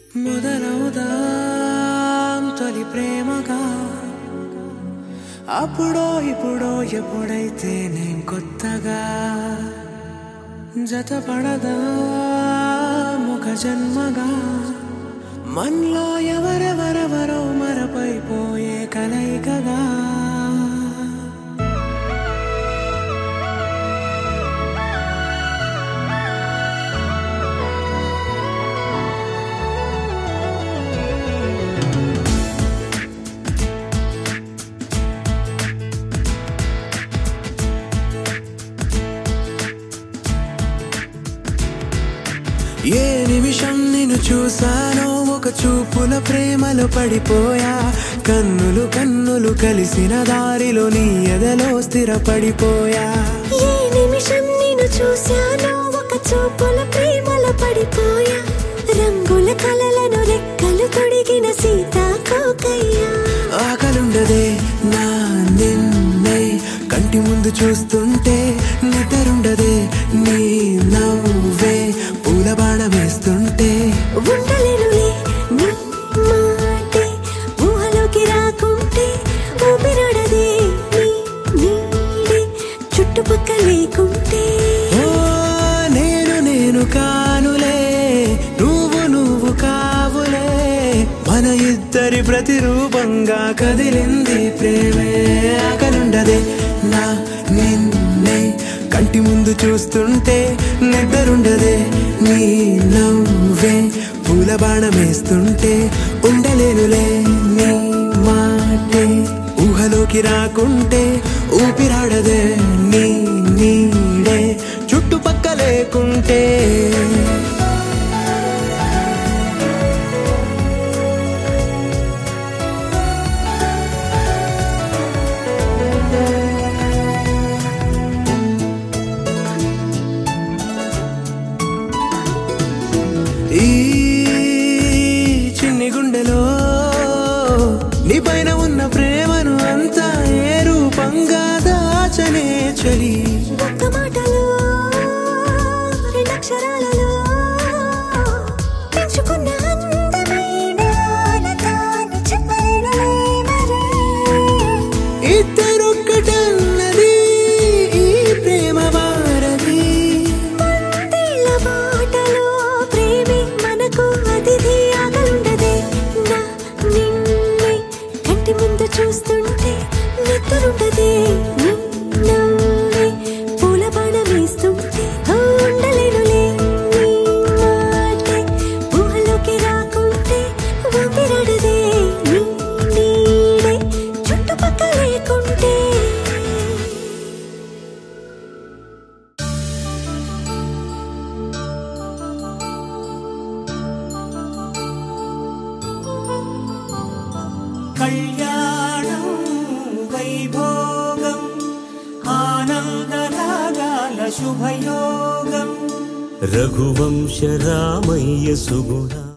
మొదలవుదాం తొలి ప్రేమగా అప్పుడో ఇప్పుడో ఎప్పుడైతే నేను కొత్తగా జతపడదా ముఖ జన్మగా మనలో ఎవరెవరెవరో మరపైపోయే కలయికగా ఏ నిమిషం నిన్ను చూసానో ఒక చూపుల ప్రేమలో పడిపోయా కన్నులు కన్నులు కలిసిన దారిలో నీ ఎదలో స్థిరపడిపోయా ఏ నిమిషం నేను చూశానో ఒక చూపుల ప్రేమల పడిపోయా రంగుల కలలను రెక్కలు తొడిగిన సీతాకోకయ్యా ఆకలుండదే నా నిన్నే కంటి ముందు చూస్తుంటే నిద్రుండదే నీ నవ్వే పూల బాణ వేస్తుంటే ఉండలేనులే నీ మాటే ఊహలోకి రాకుంటే ఊపిరాడదే నీ నీడే చుట్టుపక్కల లేకుంటే ఓ నేను నేను కానులే నువ్వు నువ్వు కావులే మన ఇద్దరి ప్రతిరూపంగా కదిలింది ప్రేమే ఆకలుండదే నా నిన్నే కంటి ముందు చూస్తుంటే నిద్రుండదే నీ నవ్వే పూల బాణం వేస్తుంటే ఉండలేనులే నీ మాటే ఊహలోకి రాకుంటే ఊపిరాడదే నీ నీడే చుట్టుపక్క లేకుంటే ఈ చిన్ని గుండెలో నీ పైన ఉన్న ప్రేమను అంతా ఏ రూపంగా దాచనే చలి ఒక్క మాటలో రెండక్షరాలలో పెంచుకున్న అందమైన ఆనతాన్ని చెప్పలేనులే మరి. ఇద్దరొక్కటన్నది ఈ ప్రేమ వారది వందేళ్ల బాటలో ప్రేమే మనకు అతిథి ఆగలుండదే. నా నిన్నే కంటి ముందు చూస్తుంటే నిద్రుండదే. నీ నవ్వే పూల బాణం వేస్తుంటే ఓ ఉండలేనులే నీ మాటే ఊహలోకి రాకుంటే ఊపిరాడదే. నీ నీడే చుట్టుపక్కల లేకుంటే కళ్యాణం వైభోగం ఆనందరాగాల శుభయోగం రఘువంశ రామయ్య సుగుణ